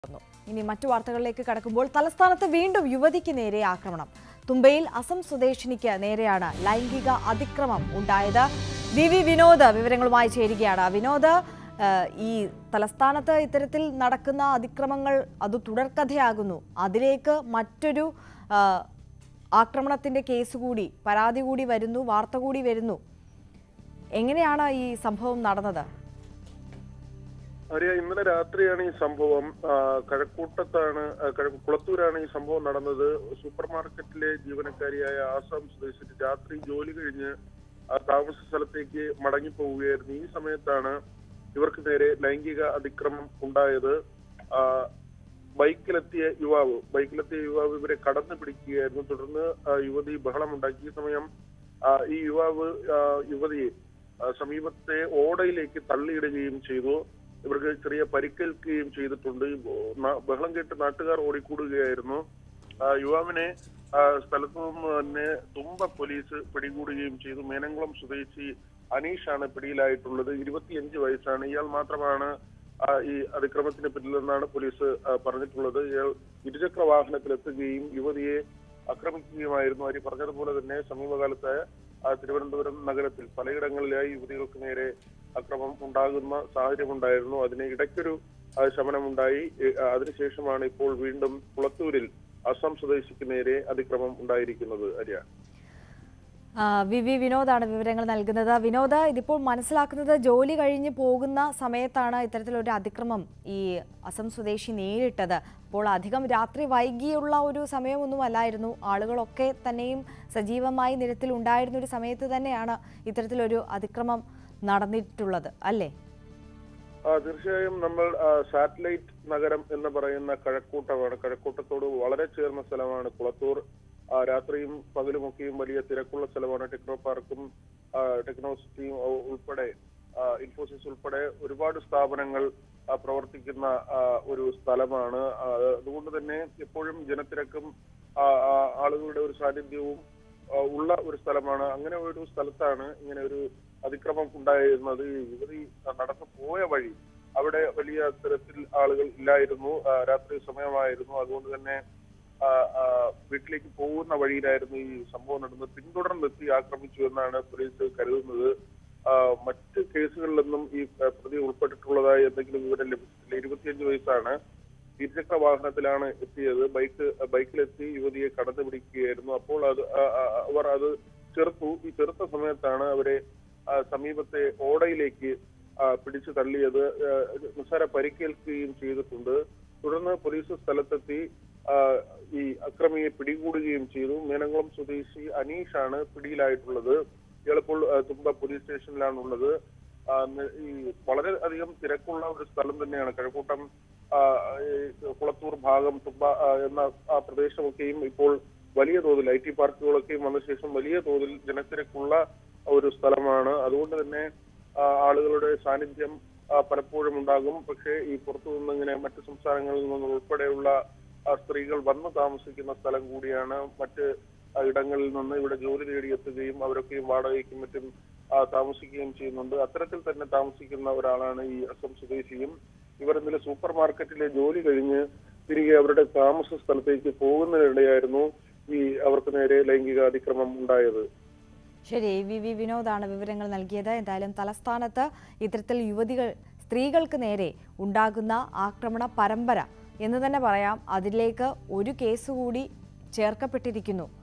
ഇനി മറ്റു വാർത്തകളിലേക്ക് കടക്കുമ്പോൾ തലസ്ഥാനത്ത് വീണ്ടും യുവതിക്ക് നേരെ ആക്രമണം തുമ്പയിൽ അസം സ്വദേശിനിക്ക് നേരെയാണ് ലൈംഗിക അതിക്രമം ഉണ്ടായത് വി വി വിനോദ് വിവരങ്ങളുമായി ചേരുകയാണ് വിനോദ് ഏഹ്, ഈ തലസ്ഥാനത്ത് ഇത്തരത്തിൽ നടക്കുന്ന അതിക്രമങ്ങൾ അത് തുടർക്കഥയാകുന്നു അതിലേക്ക് മറ്റൊരു ആഹ്, ആക്രമണത്തിന്റെ കേസ് കൂടി പരാതി കൂടി വരുന്നു വാർത്ത കൂടി വരുന്നു എങ്ങനെയാണ് ഈ സംഭവം നടന്നത് അറിയാം ഇന്നലെ രാത്രിയാണ് ഈ സംഭവം ആ, കഴക്കൂട്ടത്താണ് ആ, കഴ- കുളത്തൂരാണ് ഈ സംഭവം നടന്നത് സൂപ്പർ മാർക്കറ്റിലെ ജീവനക്കാരിയായ ആസാം സ്വദേശി രാത്രി ജോലി കഴിഞ്ഞ് ആ താമസ സ്ഥലത്തേക്ക് മടങ്ങി പോവുകയായിരുന്നു ഈ സമയത്താണ് ഇവർക്ക് നേരെ ലൈംഗിക അതിക്രമം ഉണ്ടായത് ആ, ബൈക്കിലെത്തിയ യുവാവ് ബൈക്കിലെത്തിയ യുവാവ് ഇവരെ കടന്നു പിടിക്കുകയായിരുന്നു തുടർന്ന് ആ, യുവതി ബഹളമുണ്ടാക്കി ഈ സമയം ആ, ഈ യുവാവ് ആ, യുവതിയെ ആ, സമീപത്തെ ഓടയിലേക്ക് തള്ളിയിടുകയും ചെയ്തു ഇവർക്ക് ചെറിയ പരിക്കേൽക്കുകയും ചെയ്തിട്ടുണ്ട് ഈ ന- ബഹളം കേട്ട് നാട്ടുകാർ ഓടിക്കൂടുകയായിരുന്നു ആ, യുവാവിനെ ആ, സ്ഥലത്തു നിന്ന് തന്നെ തുമ്പ പോലീസ് പിടികൂടുകയും ചെയ്തു മേനംകുളം സ്വദേശി അനീഷാണ് പിടിയിലായിട്ടുള്ളത് ഇരുപത്തിയഞ്ച് വയസ്സാണ് ഇയാൾ മാത്രമാണ് ആ, ഈ അതിക്രമത്തിന് പിന്നിലെന്നാണ് പോലീസ് ആ, പറഞ്ഞിട്ടുള്ളത് ഇയാൾ ഇരുചക്ര വാഹനത്തിലെത്തുകയും യുവതിയെ ആക്രമിക്കുകയുമായിരുന്നു അവർ പറഞ്ഞതുപോലെ തന്നെ സമീപകാലത്ത് ആ, തിരുവനന്തപുരം നഗരത്തിൽ പലയിടങ്ങളിലായി യുവതികൾക്ക് നേരെ അക്രമം ഉണ്ടാകുന്ന സാഹചര്യമുണ്ടായിരുന്നു അതിന് ഇടയ്ക്കൊരു ആ, ശമനമുണ്ടായി ഏ, ആ, അതിനുശേഷമാണ് ഇപ്പോൾ വീണ്ടും കുളത്തൂരിൽ അസം സ്വദേശിക്ക് നേരെ അതിക്രമം ഉണ്ടായിരിക്കുന്നത് അര്യ ആ, വി വി വിനോദാണ് വിവരങ്ങൾ നൽകുന്നത് വിനോദ് ഇതിപ്പോൾ മനസ്സിലാക്കുന്നത് ജോലി കഴിഞ്ഞ് പോകുന്ന സമയത്താണ് ഇത്തരത്തിലൊരു അതിക്രമം ഈ അസം സ്വദേശി നേരിട്ടത് അപ്പോൾ അധികം രാത്രി വൈകിയുള്ള ഒരു സമയമൊന്നും അല്ലായിരുന്നു ആളുകളൊക്കെ തന്നെയും സജീവമായി നിരത്തിൽ ഉണ്ടായിരുന്ന ഒരു സമയത്ത് തന്നെയാണ് ഇത്തരത്തിലൊരു അതിക്രമം നടന്നിട്ടുള്ളത് അല്ലേ ആ, തീർച്ചയായും നമ്മൾ ആ, സാറ്റലൈറ്റ് നഗരം എന്ന് പറയുന്ന കഴക്കൂട്ടമാണ് കഴക്കൂട്ടത്തോട് വളരെ ചേർന്ന സ്ഥലമാണ് കുളത്തൂർ ആ, രാത്രിയും പകലുമൊക്കെയും വലിയ തിരക്കുള്ള സ്ഥലമാണ് ടെക്നോ പാർക്കും ആ, ടെക്നോ സിറ്റിയും ഉ- ഉൾപ്പെടെ ആ, ഇൻഫോസിസ് ഉൾപ്പെടെ ഒരുപാട് സ്ഥാപനങ്ങൾ ആ, പ്രവർത്തിക്കുന്ന ആ, ഒരു സ്ഥലമാണ് ആ, അതുകൊണ്ട് തന്നെ എപ്പോഴും ജനത്തിരക്കും ആ, ആ, ആളുകളുടെ ഒരു സാന്നിധ്യവും ആ, ഉള്ള ഒരു സ്ഥലമാണ് അങ്ങനെ ഒരു സ്ഥലത്താണ് ഇങ്ങനെ ഒരു അതിക്രമം ഉണ്ടായിരുന്നത് ഈ യുവതി നടന്നു പോയ വഴി അവിടെ വലിയ തരത്തിൽ ആളുകൾ ഇല്ലായിരുന്നു ആ, രാത്രി സമയമായിരുന്നു അതുകൊണ്ട് തന്നെ ആ, ആ, വീട്ടിലേക്ക് പോകുന്ന വഴിയിലായിരുന്നു ഈ സംഭവം നടന്നത് പിന്തുടർന്നെത്തി ആക്രമിച്ചു എന്നാണ് പോലീസ് കരുതുന്നത് ആ, മറ്റ് കേസുകളിലൊന്നും ഈ ആ, പ്രതി ഉൾപ്പെട്ടിട്ടുള്ളതായി എന്തെങ്കിലും വിവരം ലഭിച്ചിട്ടില്ല ഇരുപത്തിയഞ്ച് വയസ്സാണ് ഇരുചക്ര വാഹനത്തിലാണ് എത്തിയത് ബൈക്ക് ബൈക്കിലെത്തി യുവതിയെ കടന്നു പിടിക്കുകയായിരുന്നു അപ്പോൾ അത് ആ, ആ, അവർ അത് ചെറുത്തു ഈ ചെറുത്ത സമയത്താണ് അവരെ ആ, സമീപത്തെ ഓടയിലേക്ക് ആ, പിടിച്ചു തള്ളിയത് ആ, നിസ്സാര പരിക്കേൽക്കുകയും ചെയ്തിട്ടുണ്ട് തുടർന്ന് പോലീസ് സ്ഥലത്തെത്തി ആ, ഈ അക്രമിയെ പിടികൂടുകയും ചെയ്തു മേനംകുളം സ്വദേശി അനീഷാണ് പിടിയിലായിട്ടുള്ളത് ഇയാളിപ്പോൾ ആ, തുമ്പ പോലീസ് സ്റ്റേഷനിലാണുള്ളത് ആ, ന- ഈ വളരെ അധികം തിരക്കുള്ള ഒരു സ്ഥലം തന്നെയാണ് കഴക്കൂട്ടം ആ, ഈ കുളത്തൂർ ഭാഗം തുമ്പ ആ, എന്ന ആ പ്രദേശമൊക്കെയും ഇപ്പോൾ വലിയ തോതിൽ ഐ ടി പാർക്കുകളൊക്കെയും വന്ന ശേഷം വലിയ തോതിൽ ജനത്തിരക്കുള്ള ഒരു സ്ഥലമാണ് അതുകൊണ്ട് തന്നെ ആ, ആളുകളുടെ സാന്നിധ്യം ആ, പലപ്പോഴും ഉണ്ടാകും പക്ഷേ ഈ പുറത്തു നിന്ന് ഇങ്ങനെ മറ്റ് സംസ്ഥാനങ്ങളിൽ നിന്ന് ഉൾപ്പെടെയുള്ള ആ, സ്ത്രീകൾ വന്ന് താമസിക്കുന്ന സ്ഥലം കൂടിയാണ് മറ്റ് ആ, ഇടങ്ങളിൽ നിന്ന് ഇവിടെ ജോലി തേടിയെത്തുകയും അവരൊക്കെയും വാടകയ്ക്കും മറ്റും ആ, താമസിക്കുകയും ചെയ്യുന്നുണ്ട് അത്തരത്തിൽ തന്നെ താമസിക്കുന്ന ഒരാളാണ് ഈ അസം സ്വദേശിയും ഇവർ ഇന്നലെ സൂപ്പർ മാർക്കറ്റിലെ ജോലി കഴിഞ്ഞ് തിരികെ അവരുടെ താമസ സ്ഥലത്തേക്ക് പോകുന്നതിനിടെയായിരുന്നു ഈ അവർക്ക് നേരെ ലൈംഗിക അതിക്രമം ഉണ്ടായത് ശരി വി വി വിനോദാണ് വിവരങ്ങൾ നൽകിയത് എന്തായാലും തലസ്ഥാനത്ത് ഇത്തരത്തിൽ യുവതികൾ സ്ത്രീകൾക്ക് നേരെ ഉണ്ടാകുന്ന ആക്രമണ പരമ്പര എന്ന് തന്നെ പറയാം അതിലേക്ക് ഒരു കേസ് കൂടി ചേർക്കപ്പെട്ടിരിക്കുന്നു